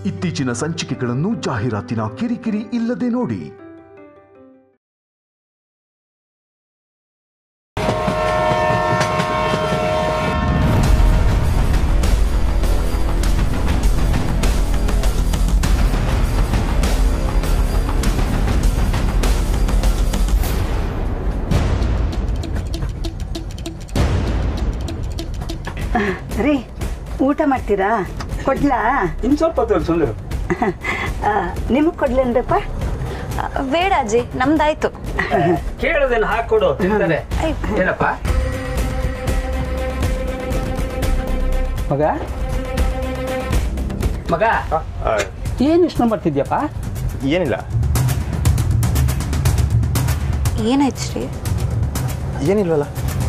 ಇತ್ತೀಚಿನ ಸಂಚಿಕೆಗಳನ್ನು ಜಾಹೀರಾತಿನ ಕಿರಿಕಿರಿ ಇಲ್ಲದೆ ನೋಡಿ ರೀ ಊಟ ಮಾಡ್ತೀರಾ ಕೊಡ್ಲಾ ಇನ್ನು ಸ್ವಲ್ಪ ಹೊತ್ತು ಸುಂದರು ನಿಮಗೆ ಕೊಡ್ಲೇನ್ರಪ್ಪ ಬೇಡ ಅಜ್ಜಿ ನಮ್ದಾಯ್ತು ಕೇಳೋದೇನು ಹಾಕೊಡು ತಿಂತಾರೆ ಐ. ಏನಪ್ಪ ಮಗ ಮಗ ಏನು ಇಷ್ಟು ಮಾಡ್ತಿದ್ಯಪ್ಪ ಏನಿಲ್ಲ ಏನಾಯ್ತು ಶ್ರೀ ಏನಿಲ್ವಲ್ಲ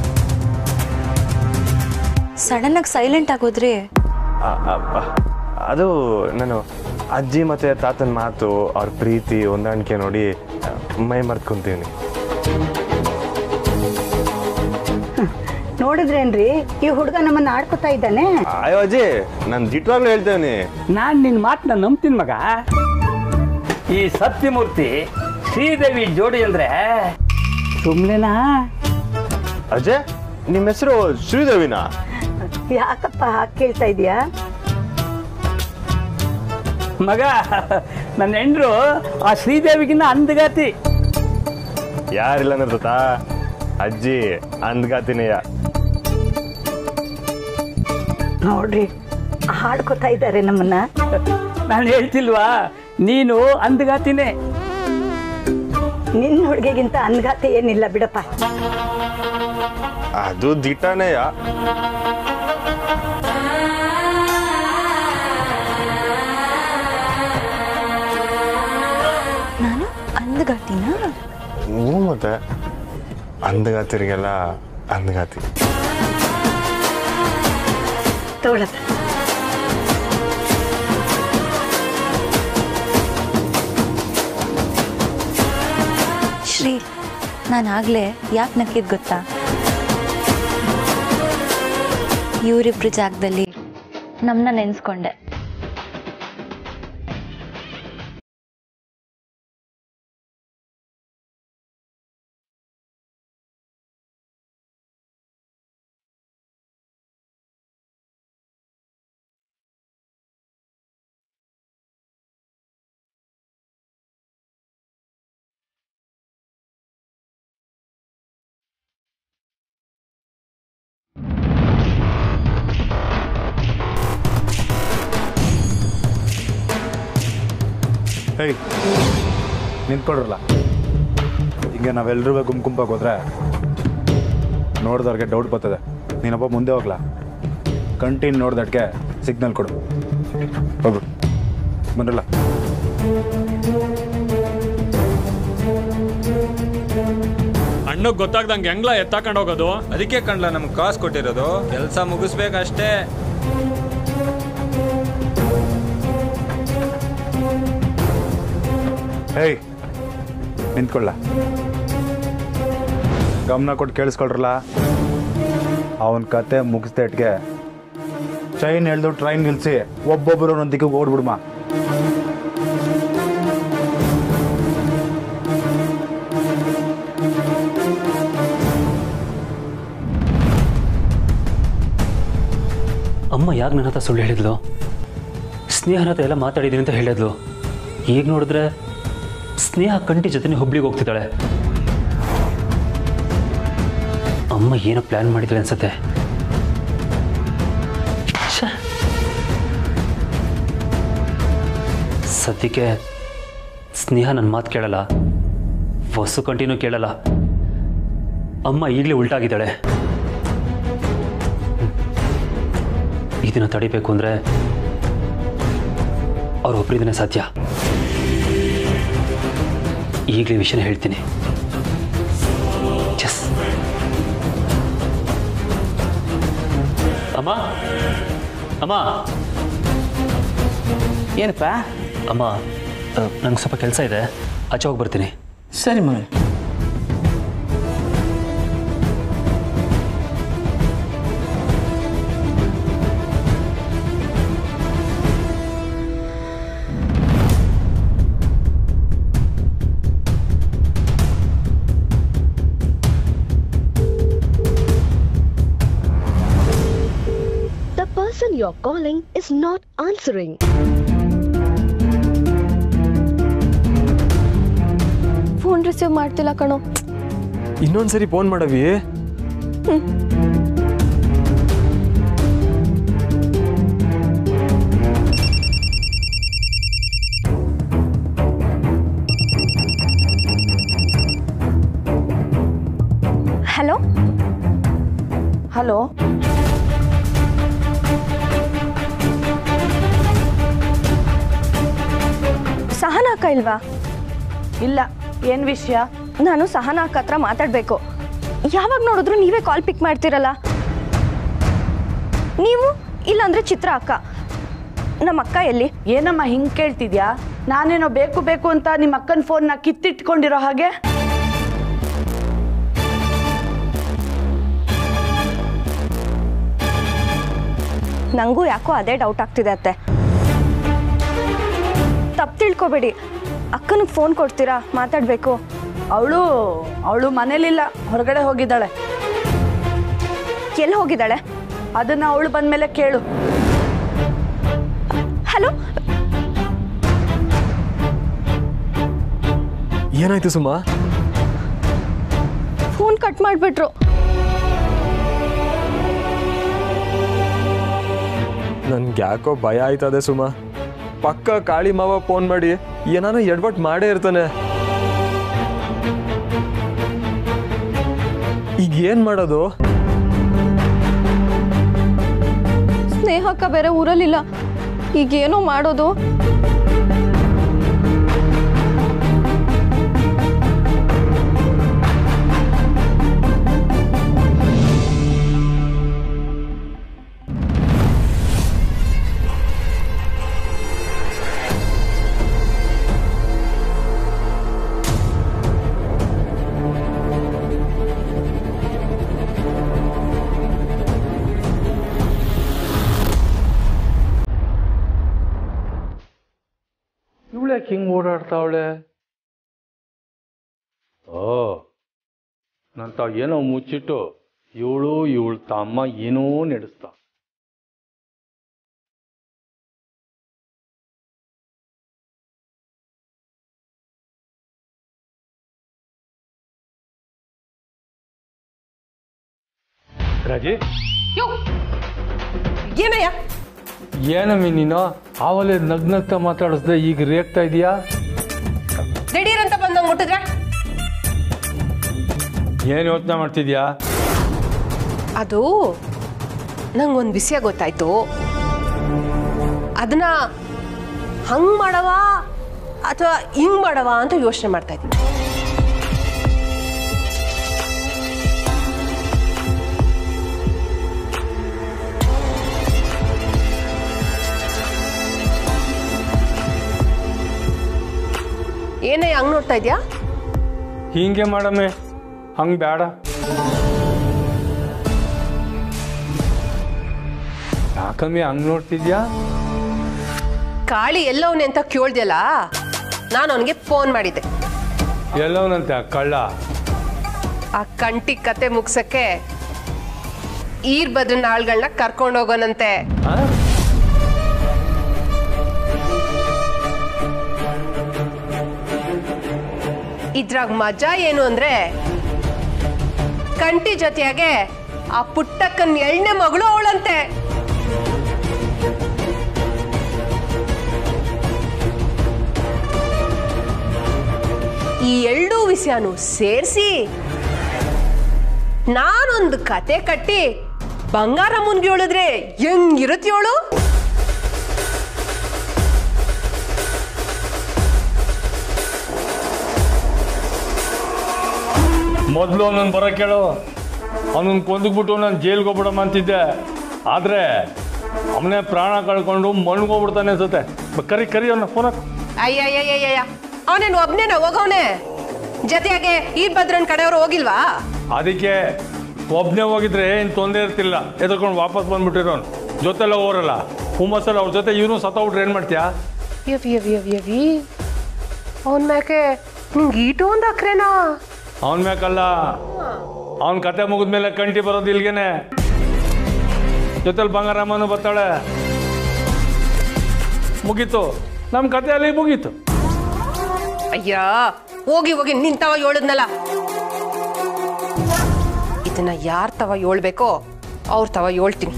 ಸಡನ್ ಆಗಿ ಸೈಲೆಂಟ್ ಆಗೋದ್ರಿ ಆ, ಆ, ಆ, ಅದು ನಾನು ಅಜ್ಜಿ ಮತ್ತೆ ತಾತನ ಮಾತು ಅವ್ರ ಪ್ರೀತಿ ಹೊಂದಾಣಿಕೆ ನೋಡಿ ಆ, ಮೈ ಮರ್ತ್ಕೊಂತೀನಿ ನೋಡಿದ್ರೇನ್ರಿ ಈ ಹುಡುಗ ನಮ್ಮನ್ನ ಆಡ್ಕೊತಾ ಇದ್ದಾನೆ ಅಯ್ಯೋ ಅಜ್ಜಿ ನಾನು ದಿಟ್ಟವಾಗ್ಲೂ ಹೇಳ್ತೇನೆ ನಾನು ನಿನ್ನ ಮಾತನ್ನ ನಂಬ್ತೀನಿ ಮಗ ಈ ಸತ್ಯಮೂರ್ತಿ ಶ್ರೀದೇವಿ ಜೋಡಿ ಅಂದ್ರೆ ಸುಮ್ಮನೆನಾ ಅಜ್ಜಯ್ ನಿಮ್ಮ ಹೆಸರು ಶ್ರೀದೇವಿನಾ ಯಾಕಪ್ಪ ಹಾಗೆ ಕೇಳ್ತಾ ಇದೀಯಾ ಮಗ ನನ್ನ ಹೆಂಡ್ರು ಆ ಶ್ರೀದೇವಿಗಿನ್ನ ಅಂದಗಾತಿ ಯಾರಿಲ್ಲ ಅಂದ್ರೆ ಗೊತ್ತಾ ಅಜ್ಜಿ ಅಂದ್ಗಾತಿನೇಯ ನೋಡ್ರಿ ಹಾಡ್ಕೊತಾ ಇದ್ದಾರೆ ನಮ್ಮನ್ನ ನಾನು ಹೇಳ್ತಿಲ್ವಾ ನೀನು ಅಂದಗಾತಿನೇ ನಿನ್ನ ಹುಡುಗಿಗಿಂತ ಅನ್ಗಾತೆ ಏನಿಲ್ಲ ಬಿಡಪ್ಪ ಅದು ದಿಟ್ಟನೇಯ ನಾನು ಅಂದ್ಗಾತಿನ ಹ್ಞೂ ಮತ್ತೆ ಅಂದ್ಗಾತಿರಿಗೆಲ್ಲ ಅಂದ್ಗಾತಿ ತಗೊಳಪ್ಪ ಶ್ರೀ ನಾನು ಆಗ್ಲೇ ಯಾಕೆ ನಕ್ಕಿದ್ ಗೊತ್ತಾ ಇವರಿಬ್ರು ಜಾಗದಲ್ಲಿ ನಮ್ಮನ್ನ ನೆನೆಸ್ಕೊಂಡೆ ಹೇಯ್ ನಿಂತ್ಕೊಡ್ರಲ್ಲ ಹಿಂಗೆ ನಾವೆಲ್ಲರೂ ಗುಂಪು ಗುಂಪಾಗಿ ಹೋದ್ರೆ ನೋಡ್ದವ್ರಿಗೆ ಡೌಟ್ ಬರ್ತದೆ ನೀನೊಬ್ಬ ಮುಂದೆ ಹೋಗ್ಲಾ ಕಂಟಿನ್ಯೂ ನೋಡ್ದಟ್ಗೆ ಸಿಗ್ನಲ್ ಕೊಡು ಹೋಗು ಬಂದ್ರಲ್ಲ ಅಣ್ಣಗ್ ಗೊತ್ತಾಗ್ದಂಗೆ ಹೆಂಗ್ಲ ಎತ್ತಾಕೊಂಡು ಹೋಗೋದು ಅದಕ್ಕೆ ಕಣ್ಲ ನಮ್ಗೆ ಕಾಸು ಕೊಟ್ಟಿರೋದು ಕೆಲಸ ಮುಗಿಸ್ಬೇಕಷ್ಟೇ ಹೇಯ್ ನಿಂತ್ಕೊಳ್ಳ ಗಮನ ಕೊಟ್ಟು ಕೇಳಿಸ್ಕೊಳ್ರಲ್ಲ ಅವನ ಕತೆ ಮುಗಿಸ್ದೇಟ್ಗೆ ಚೈನ್ ಎಳ್ದು ಟ್ರೈನ್ ನಿಲ್ಲಿಸಿ ಒಬ್ಬೊಬ್ಬರು ಒಂದೊಂದು ದಿಕ್ಕಿಗೆ ಓಡ್ಬಿಡ್ಮ ಅಮ್ಮ ಯಾಕೆ ನನ್ನ ಹತ್ರ ಸುಳ್ಳು ಹೇಳಿದ್ಲು ಸ್ನೇಹನ ಹತ್ರ ಎಲ್ಲ ಮಾತಾಡಿದ್ದೀನಿ ಅಂತ ಹೇಳಿದ್ಲು ಈಗ ನೋಡಿದ್ರೆ ಸ್ನೇಹ ಕಂಟಿ ಜೊತೆ ಹುಬ್ಳಿಗೆ ಹೋಗ್ತಿದ್ದಾಳೆ ಅಮ್ಮ ಏನೋ ಪ್ಲ್ಯಾನ್ ಮಾಡಿದ್ರೆ ಅನ್ಸತ್ತೆ ಛೆ. ಸದ್ಯಕ್ಕೆ ಸ್ನೇಹ ನನ್ನ ಮಾತು ಕೇಳಲ್ಲ ವಸು ಕಂಟಿನ್ಯೂ ಕೇಳಲ್ಲ ಅಮ್ಮ ಈಗಲೇ ಉಲ್ಟಾಗಿದ್ದಾಳೆ ಇದನ್ನು ತಡಿಬೇಕು ಅಂದರೆ ಅವ್ರೊಬ್ಬರಿಂದನೇ ಸಾಧ್ಯ ಈಗಲೇ ವಿಷಯನ ಹೇಳ್ತೀನಿ ಚೆಸ್ ಅಮ್ಮ ಅಮ್ಮ ಏನಪ್ಪ ಅಮ್ಮ ನಂಗೆ ಸ್ವಲ್ಪ ಕೆಲಸ ಇದೆ ಆಚೆ ಹೋಗಿ ಬರ್ತೀನಿ ಸರಿ ಮಗ you're calling is not answering. Phone receive ಮಾಡ್ತಿಲ್ಲ ಕಣೋ ಇನ್ನೊಂದ್ಸರಿ ಫೋನ್ ಮಾಡವಿ ಹಲೋ ಹಲೋ ಸಹನಾ ಅಕ್ಕ ಇಲ್ವಾ ಇಲ್ಲ ಏನು ವಿಷಯ ನಾನು ಸಹನಾ ಅಕ್ಕ ಹತ್ರ ಮಾತಾಡಬೇಕು ಯಾವಾಗ ನೋಡಿದ್ರು ನೀವೇ ಕಾಲ್ ಪಿಕ್ ಮಾಡ್ತಿರಲ್ಲ ನೀವು ಇಲ್ಲಾಂದ್ರೆ ಚಿತ್ರ ಅಕ್ಕ ನಮ್ಮ ಅಕ್ಕ ಎಲ್ಲಿ ಏನಮ್ಮ ಹಿಂಗೆ ಕೇಳ್ತಿದ್ಯಾ ನಾನೇನೋ ಬೇಕು ಬೇಕು ಅಂತ ನಿಮ್ಮ ಅಕ್ಕನ ಫೋನ್ನ ಕಿತ್ತಿಟ್ಕೊಂಡಿರೋ ಹಾಗೆ ನನಗೂ ಯಾಕೋ ಅದೇ ಡೌಟ್ ಆಗ್ತಿದೆ ಅತ್ತೆ ತಪ್ಪು ತಿಳ್ಕೊಬೇಡಿ ಅಕ್ಕನಿಗೆ ಫೋನ್ ಕೊಡ್ತೀರಾ ಮಾತಾಡಬೇಕು ಅವಳು ಅವಳು ಮನೇಲಿಲ್ಲ ಹೊರಗಡೆ ಹೋಗಿದ್ದಾಳೆ ಎಲ್ಲಿ ಹೋಗಿದ್ದಾಳೆ ಅದನ್ನ ಅವಳು ಬಂದ್ಮೇಲೆ ಕೇಳು ಹಲೋ ಏನಾಯ್ತು ಸುಮಾ ಫೋನ್ ಕಟ್ ಮಾಡಿಬಿಟ್ರು ನನ್ಗೆ ಯಾಕೋ ಭಯ ಆಯ್ತದೆ ಸುಮಾ ಪಕ್ಕ ಕಾಳಿ ಮಾವ ಫೋನ್ ಮಾಡಿ ಏನಾನ ಎಡ್ವಟ್ ಮಾಡೇ ಇರ್ತಾನೆ ಈಗ ಏನ್ ಮಾಡೋದು ಸ್ನೇಹಕ್ಕ ಬೇರೆ ಊರಲ್ಲಿಲ್ಲ ಈಗೇನೋ ಮಾಡೋದು ಇವಳು ಯಾಕೆ ಹಿಂಗೆ ಓಡಾಡ್ತಾವಳೆ ಓ ನನ್ನ ತಾವು ಏನೋ ಮುಚ್ಚಿಟ್ಟು ಇವಳು ಇವಳು ತಮ್ಮ ಏನೋ ನಡೆಸ್ತಾ ರಾಜಿ ಏನಯ್ಯ ಏನಮ್ಮಿ ನೀನು ಆವಲೇ ನಗ್ನಗ್ತಾ ಮಾತಾಡಿಸ್ದೆ ಈಗ ರೇಗ್ತಾ ಇದೀಯಾ ದಿಢೀರ್ ಅಂತ ಬಂದಂಗ್ ಮುಟ್ಟಿದ್ರೆ ಏನು ಯೋಚನೆ ಮಾಡ್ತಿದ್ಯಾ ಅದು ನಂಗೊಂದು ವಿಷಯ ಗೊತ್ತಾಯ್ತು ಅದನ್ನ ಹಂಗ್ ಮಾಡವ ಅಥವಾ ಹಿಂಗ್ ಮಾಡವ ಅಂತ ಯೋಚನೆ ಮಾಡ್ತಾ ಇದ್ದೀನಿ ಏನೇ ಹಂಗ್ ನೋಡ್ತಾ ಇದ್ಯಾ ಹಿಂಗೆ ಮಾಡಮ್ಮೆ ಹಂಗೆ ಬೇಡ ಯಾಕಮ್ಮಿ ಹಂಗೆ ನೋಡ್ತಿದ್ಯಾ ಕಾಳಿ ಎಲ್ಲವನೇ ಅಂತ ಕೇಳ್ದ್ಯಲ್ಲ ನಾನು ಅವನಿಗೆ ಫೋನ್ ಮಾಡಿದ್ದೆ ಎಲ್ಲವನಂತೆ ಆ ಕಳ್ಳ ಆ ಕಂಟಿ ಕತೆ ಮುಗ್ಸಕ್ಕೆ ಈರ್ ಬದ್ರನ ಆಳ್ಗಳನ್ನ ಕರ್ಕೊಂಡು ಹೋಗೋನಂತೆ ಇದ್ರಾಗ ಮಜಾ ಏನು ಅಂದ್ರೆ ಕಂಟಿ ಜೊತೆಯಾಗೆ ಆ ಪುಟ್ಟಕ್ಕನ್ ಎಳ್ನೆ ಮಗಳು ಅವಳಂತೆ ಈ ಎಳ್ಳು ವಿಷಯನು ಸೇರಿಸಿ ನಾನೊಂದು ಕತೆ ಕಟ್ಟಿ ಬಂಗಾರ ಮುನ್ಗಿ ಹೇಳಿದ್ರೆ ಹೆಂಗಿರುತ್ತೇಳು ಮೊದಲು ಅವನನ್ನು ಬರೋ ಕೇಳು ಅವನನ್ನು ಕೊಂದುಬಿಟ್ಟು ನಾನು ಜೈಲ್ಗೆ ಹೋಗ್ಬಿಡಮ್ಮ ಅಂತಿದ್ದೆ ಆದರೆ ಅವನೇ ಪ್ರಾಣ ಕಳ್ಕೊಂಡು ಮಣ್ಗೋಗ್ಬಿಡ್ತಾನೆ ಅನ್ಸುತ್ತೆ ಬ- ಕರಿ ಕರಿ ಅವನ ಫೋನ್ ಅಯ್ಯಯ್ಯಯ್ಯಯ್ಯ ಅವನೇನು ಒಬ್ನೇನ ಹೋಗವನೆ ಜೊತೆಯಾಗೆ ಈ ಭದ್ರನ್ ಕಡೆಯವರು ಹೋಗಿಲ್ವಾ ಅದಕ್ಕೆ ಒಬ್ಬನೇ ಹೋಗಿದ್ರೆ ಏನು ತೊಂದರೆ ಇರ್ತಿಲ್ಲ ಎದ್ಕೊಂಡು ವಾಪಸ್ ಬಂದ್ಬಿಟ್ಟಿರೋನು ಜೊತೆಲ್ಲ ಹೋರಲ್ಲ ಹುಮ್ಮಸ್ಸಲ್ಲ ಅವ್ರ ಜೊತೆ ಇವನು ಸತ್ತೋಗ್ಬಿಟ್ರೆ ಏನು ಮಾಡ್ತೀಯಾ ಯವ್ ಯವ್ ಯವ್ ಯವಿ ಅವನ್ ಮ್ಯಾಕೆ ನಿಂಗೆ ಈಟು ಒಂದು ಅಕ್ರೇನಾ ಅವನ ಮ್ಯಾಕಲ್ಲ ಅವನ ಕತೆ ಮುಗಿದ್ಮೇಲೆ ಕಂಟಿ ಬರೋದು ಇಲ್ಗೇನೆ ಜೊತೆಲಿ ಬಂಗಾರಮ್ಮನು ಬರ್ತಾಳೆ ಮುಗೀತು ನಮ್ಮ ಕತೆ ಅಲ್ಲಿ ಮುಗೀತು ಅಯ್ಯ ಹೋಗಿ ಹೋಗಿ ನಿನ್ ತವ ಹೇಳದ್ನಲ್ಲ ಇದನ್ನ ಯಾರ್ ತವ ಹೇಳ್ಬೇಕೋ ಅವ್ರ ತವ ಹೇಳ್ತೀನಿ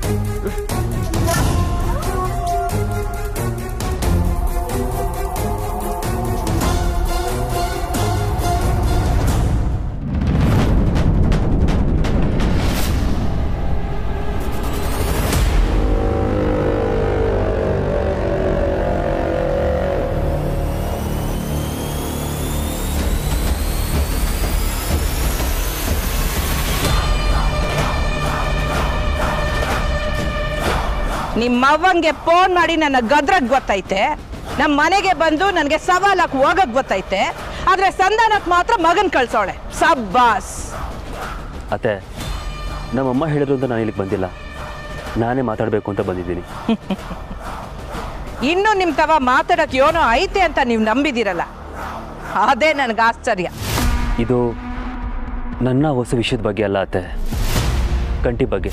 ನಿಮ್ಮವ್ವಂಗೆ ಫೋನ್ ಮಾಡಿ ನನ್ನ ಗದ್ರಗ್ ಗೊತ್ತೈತೆ ನಮ್ಮ ಮನೆಗೆ ಬಂದು ನನಗೆ ಸವಾಲಕ್ಕೆ ಹೋಗಕ್ ಗೊತ್ತೈತೆ ಆದ್ರೆ ಸಂಧಾನಕ್ಕೆ ಮಾತ್ರ ಮಗನ್ ಕಳ್ಸೋಳೆ ಸಬ್ಬಾಸ್ ಅತ್ತೆ ನಮ್ಮಮ್ಮ ಹೇಳಿದ್ರು ಅಂತ ನಾನು ಇಲ್ಲಿಗೆ ಬಂದಿಲ್ಲ ನಾನೇ ಮಾತಾಡಬೇಕು ಅಂತ ಬಂದಿದ್ದೀನಿ ಇನ್ನು ನಿಮ್ ತವ ಮಾತಾಡಕ್ ಏನೋ ಐತೆ ಅಂತ ನೀವು ನಂಬಿದಿರಲ್ಲ ಅದೇ ನನಗೆ ಆಶ್ಚರ್ಯ ಇದು ನನ್ನ ಹೊಸ ವಿಷಯದ ಬಗ್ಗೆ ಅಲ್ಲ ಅತ್ತೆ ಕಂಟಿ ಬಗ್ಗೆ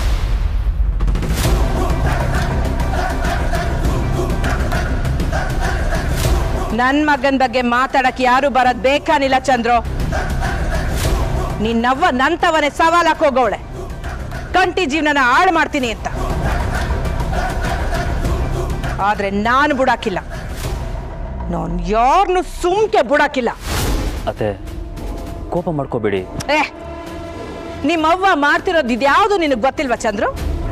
ನನ್ ಮಗನ್ ಬಗ್ಗೆ ಮಾತಾಡಕ್ ಯಾರು ಬರೋದ್ ಬೇಕಾನಿಲ್ಲ ಚಂದ್ರು ನಿನ್ನವ್ವ ನಂತವನೇ ಸವಾಲಕ್ ಹೋಗೋಳೆ ಕಂಟಿ ಜೀವನನ ಹಾಳು ಮಾಡ್ತೀನಿ ಅಂತ ಆದ್ರೆ ನಾನು ಬಿಡಾಕಿಲ್ಲ ನಾನು ಯಾರನ್ನು ಸುಮ್ಕೆ ಬಿಡಾಕಿಲ್ಲ ಅತ್ತೆ ಕೋಪ ಮಾಡ್ಕೋಬೇಡಿ ಏ ನಿಮ್ಮವ್ವ ಮಾಡ್ತಿರೋದು ಇದ್ಯಾವುದು ನಿನಗೆ ಗೊತ್ತಿಲ್ವಾ ಚಂದ್ರು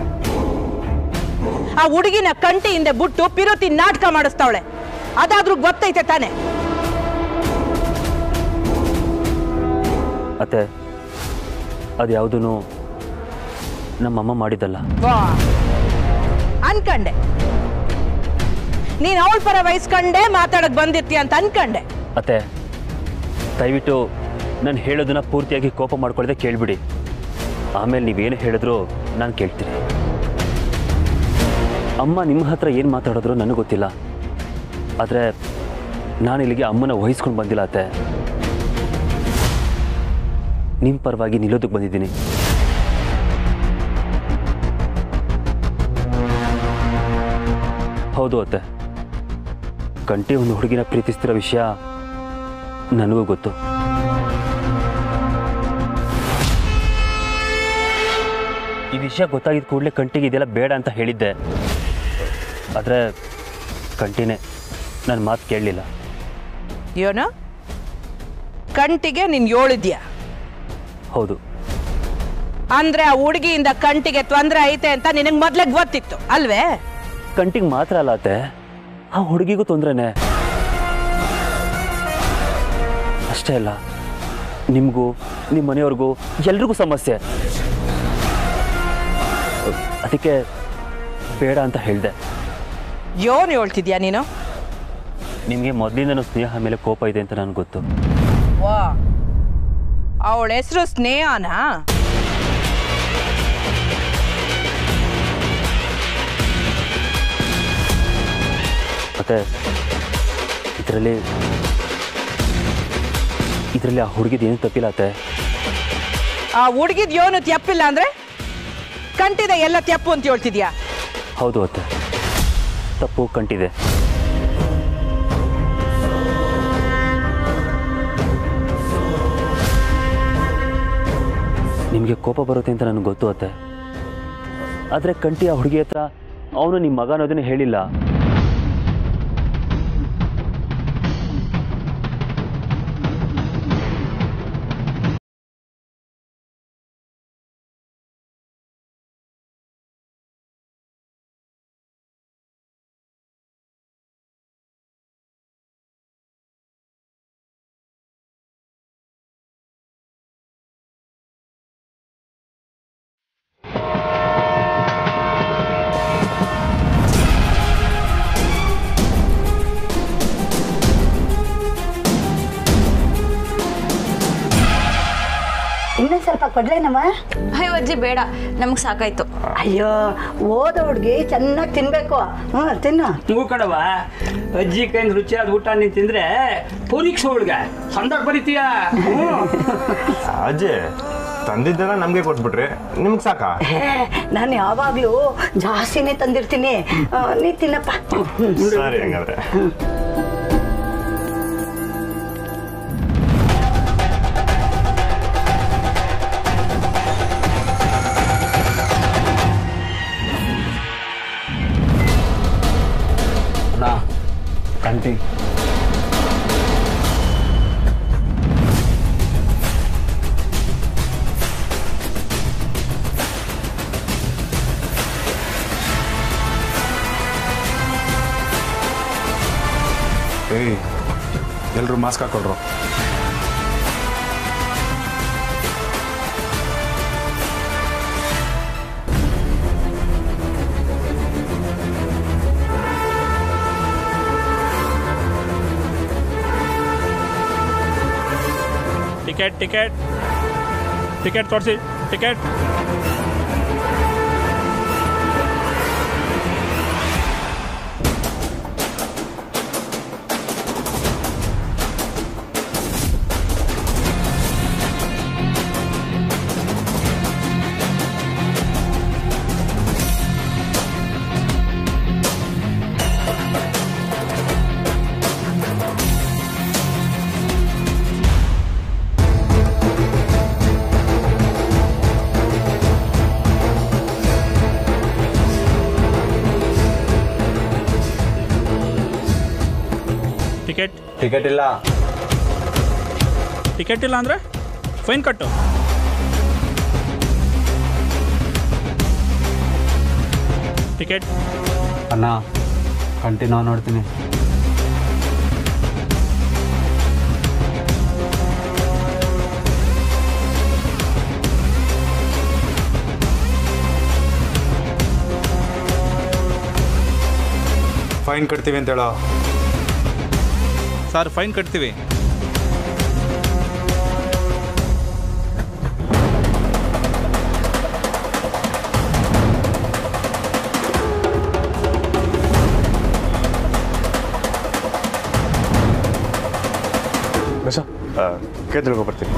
ಆ ಹುಡುಗಿನ ಕಂಟಿ ಹಿಂದೆ ಬಿಟ್ಟು ಪಿರುತಿ ನಾಟಕ ಮಾಡಿಸ್ತಾವಳೆ ಅದಾದ್ರೂ ಗೊತ್ತೈತೆ ತಾನೆ ಅತ್ತೆ ಅದು ಯಾವುದೂ ನಮ್ಮಮ್ಮ ಮಾಡಿದ್ದಲ್ಲ ವಾ ಅನ್ಕಂಡೆ ನೀನ್ ಅವಳ ಪರ ವಹಿಸ್ಕೊಂಡೆ ಮಾತಾಡಕ್ ಬಂದಿರ್ತೀಯ ಅಂತ ಅನ್ಕಂಡೆ ಅತ್ತೆ ದಯವಿಟ್ಟು ನಾನು ಹೇಳೋದನ್ನ ಪೂರ್ತಿಯಾಗಿ ಕೋಪ ಮಾಡ್ಕೊಳ್ಳದೆ ಕೇಳಿಬಿಡಿ ಆಮೇಲೆ ನೀವೇನು ಹೇಳಿದ್ರು ನಾನು ಕೇಳ್ತೀನಿ ಅಮ್ಮ ನಿಮ್ಮ ಹತ್ರ ಏನು ಮಾತಾಡಿದ್ರು ನನಗೆ ಗೊತ್ತಿಲ್ಲ ಆದರೆ ನಾನು ಇಲ್ಲಿಗೆ ಅಮ್ಮನ ವಹಿಸ್ಕೊಂಡು ಬಂದಿಲ್ಲ ಅತ್ತೆ ನಿಮ್ಮ ಪರವಾಗಿ ನಿಲ್ಲೋದಕ್ಕೆ ಬಂದಿದ್ದೀನಿ ಹೌದು ಅತ್ತೆ ಕಂಟಿ ಒಂದು ಹುಡುಗಿನ ಪ್ರೀತಿಸ್ತಿರೋ ವಿಷಯ ನನಗೂ ಗೊತ್ತು ಈ ವಿಷಯ ಗೊತ್ತಾಗಿದ್ದ ಕೂಡಲೇ ಕಂಟಿಗೆ ಇದೆಲ್ಲ ಬೇಡ ಅಂತ ಹೇಳಿದ್ದೆ ಆದರೆ ಕಂಟಿನೇ ನನ್ನ ಮಾತು ಕೇಳಲಿಲ್ಲ ಏನೋ ಕಂಟಿಗೆ ನೀನ್ ಹೇಳಿದ್ಯಾ ಹೌದು ಅಂದ್ರೆ ಆ ಹುಡುಗಿಯಿಂದ ಕಂಟಿಗೆ ತೊಂದರೆ ಐತೆ ಅಂತ ನಿನಗೆ ಮೊದ್ಲೇ ಗೊತ್ತಿತ್ತು ಅಲ್ವೇ ಕಂಟಿಗೆ ಮಾತ್ರ ಅಲ್ಲ ಅತ್ತೆ ಆ ಹುಡುಗಿಗೂ ತೊಂದರೆನೆ ಅಷ್ಟೇ ಅಲ್ಲ ನಿಮಗೂ ನಿಮ್ಮ ಮನೆಯವ್ರಿಗೂ ಎಲ್ರಿಗೂ ಸಮಸ್ಯೆ ಅದಕ್ಕೆ ಬೇಡ ಅಂತ ಹೇಳಿದೆ ಯೋನ್ ಹೇಳ್ತಿದ್ಯಾ ನೀನು ನಿಮಗೆ ಮೊದಲಿಂದನೂ ಸ್ನೇಹ ಮೇಲೆ ಕೋಪ ಇದೆ ಅಂತ ನನಗೆ ಗೊತ್ತು ವಾ ಅವಳ ಹೆಸರು ಸ್ನೇಹನಾ ಮತ್ತೆ ಇದರಲ್ಲಿ ಇದರಲ್ಲಿ ಆ ಹುಡುಗಿದ ಏನು ತಪ್ಪಿಲ್ಲ ಅತ್ತೆ ಆ ಹುಡುಗಿದ್ ಯೋನು ತ್ಯಪ್ಪಿಲ್ಲ ಅಂದ್ರೆ ಕಂಟಿದ ಎಲ್ಲ ತ್ಯಪ್ಪು ಅಂತ ಹೇಳ್ತಿದ್ಯಾ ಹೌದು ಅತ್ತೆ ತಪ್ಪು ಕಂಟಿದೆ ನಿಮಗೆ ಕೋಪ ಬರುತ್ತೆ ಅಂತ ನನಗೆ ಗೊತ್ತು ಅತ್ತೆ ಆದರೆ ಕಂಟಿ ಆ ಹುಡುಗಿ ಹತ್ರ ಅವನು ನಿಮ್ಮ ಮಗ ಅನ್ನೋದನ್ನ ಹೇಳಿಲ್ಲ ಇನ್ನೊಂದ್ ಸ್ವಲ್ಪ ಕೊಡ್ಲೇನಮ್ಮ ಅಯ್ಯೋ ಅಜ್ಜಿ ಬೇಡ ನಮ್ಗೆ ಸಾಕಾಯ್ತು ಅಯ್ಯೋ ಓದ ಹುಡ್ಗಿ ಚೆನ್ನಾಗಿ ತಿನ್ಬೇಕು ಹ್ಞೂ ತಿನ್ನು ಹೂ ಕಡವ ಅಜ್ಜಿ ಕೈಯಿಂದ ರುಚಿಯಾದ ಊಟ ನೀನು ತಿಂದ್ರೆ ಪರೀಕ್ಷೆ ಹುಡುಗ ಸಂದರ್ಭ ಬರಿತೀಯ ಅಜ್ಜಿ ತಂದಿದ್ದೆಲ್ಲ ನಮಗೆ ಕೊಟ್ಬಿಟ್ರಿ ನಿಮ್ಗೆ ಸಾಕಾ ನಾನು ಯಾವಾಗಲೂ ಜಾಸ್ತಿನೇ ತಂದಿರ್ತೀನಿ ಆ, ನೀ ತಿನ್ನಪ್ಪ ಹ್ಮ್. ಸರಿ ಹಂಗಾದ್ರೆ ಕಂಟಿ ಏಯ್ ಎಲ್ಲರೂ ಮಾಸ್ಕ್ ಹಾಕೊಳ್ರು ಟಿಕೆಟ್ ಟಿಕೆಟ್ ಟಿಕೆಟ್ ತೋರಿಸಿ ಟಿಕೆಟ್ ಟಿಕೆಟ್ ಟಿಕೆಟ್ ಇಲ್ಲ ಟಿಕೆಟ್ ಇಲ್ಲ ಅಂದರೆ ಫೈನ್ ಕಟ್ಟು ಟಿಕೆಟ್ ಅಣ್ಣ ಕಂಟಿನ್ಯೂ ನೋಡ್ತೀನಿ ಫೈನ್ ಕಟ್ತೀವಿ ಅಂತ ಹೇಳೋ ಸರ್ ಫೈನ್ ಕಟ್ತೀವಿ ಬಸ ಕೈ ಬರ್ತೀನಿ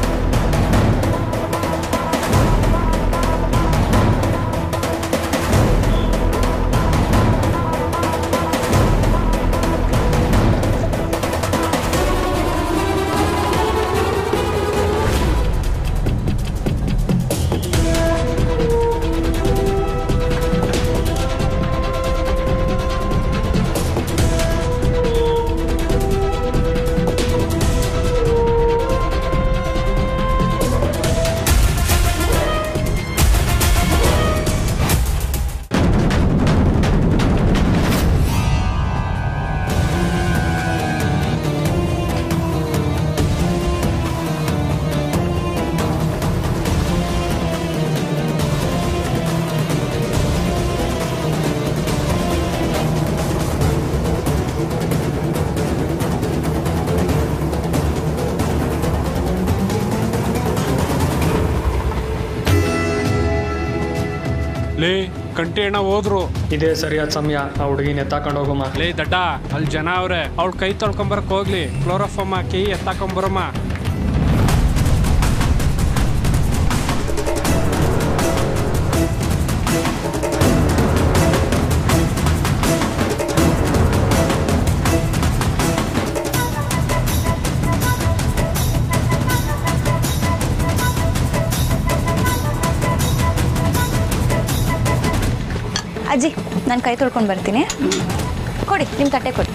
ಲೇ ಕಂಟಿ ಅಣ್ಣ ಹೋದ್ರು ಇದೇ ಸರಿಯಾದ ಸಮಯ ಆ ಹುಡುಗಿನ ಎತ್ತಾಕೊಂಡು ಹೋಗಮ್ಮ ಲೇ ದಡ್ಡ ಅಲ್ಲಿ ಜನ ಅವ್ರೆ ಅವ್ಳ ಕೈ ತೊಳ್ಕೊಂಬರಕ್ ಹೋಗ್ಲಿ ಕ್ಲೋರಫಮ್ ಹಾಕಿ ಎತ್ತಾಕೊಂಬರಮ್ಮ ಅಜ್ಜಿ ನಾನು ಕೈ ತೊಳ್ಕೊಂಡು ಬರ್ತೀನಿ ಕೊಡಿ ನಿಮ್ಮ ತಟ್ಟೆ ಕೊಡಿ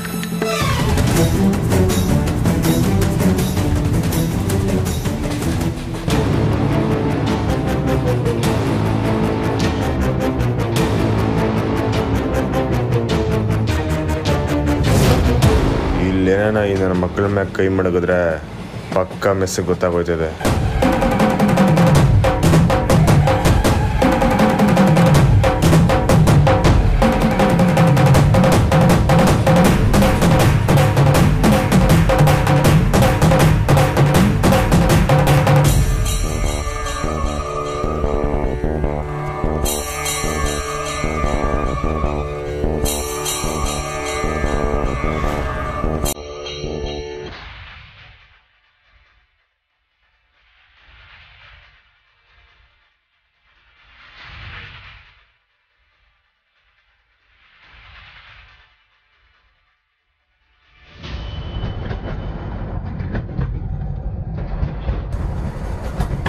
ಇಲ್ಲೇನ ಈ ನನ್ನ ಮಕ್ಕಳ ಮ್ಯಾಗ ಕೈ ಮಡಗಿದ್ರೆ ಪಕ್ಕ ಮೆಸ್ಸಿಗೆ ಗೊತ್ತಾಗೋಯ್ತದೆ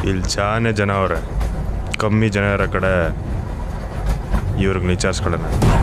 ಇಲ್ಲಿ ಚಾನೆ ಜನ ಅವ್ರೆ ಕಮ್ಮಿ ಜನ ಇರೋ ಕಡೆ ಇವ್ರಿಗೆ ವಿಚಾರಿಸ್ಕೊಳ್ಳೋಣ